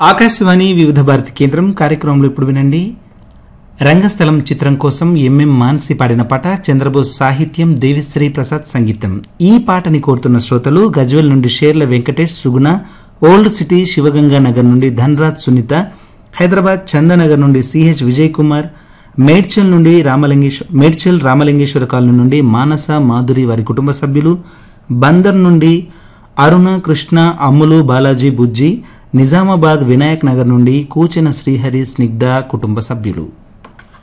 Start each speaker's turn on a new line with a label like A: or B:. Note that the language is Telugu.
A: ఆకాశవాణి వివిధ భారతి కేంద్రం కార్యక్రమంలో ఇప్పుడు వినండి రంగస్థలం చిత్రం కోసం ఎంఎం మాన్సి పాడిన పాట చంద్రబోస్ సాహిత్యం దేవిశ్రీ ప్రసాద్ సంగీతం ఈ పాటని కోరుతున్న శ్రోతలు గజ్వెల్ నుండి షేర్ల వెంకటేష్ సుగుణ ఓల్డ్ సిటీ శివగంగా నగర్ నుండి ధన్రాజ్ సునీత హైదరాబాద్ చందనగర్ నుండి సిహెచ్ విజయ్ కుమార్ మేడ్చల్ నుండి రామలింగేశ్వర మేడ్చల్ రామలింగేశ్వర కాలనీ నుండి మానస మాధురి వారి కుటుంబ సభ్యులు బందర్ నుండి అరుణ కృష్ణ అమ్ములు బాలాజీ బుజ్జి నిజామాబాద్ వినాయక్ నగర్ నుండి కూచిన శ్రీహరి స్నిగ్ధ కుటుంబ సభ్యులు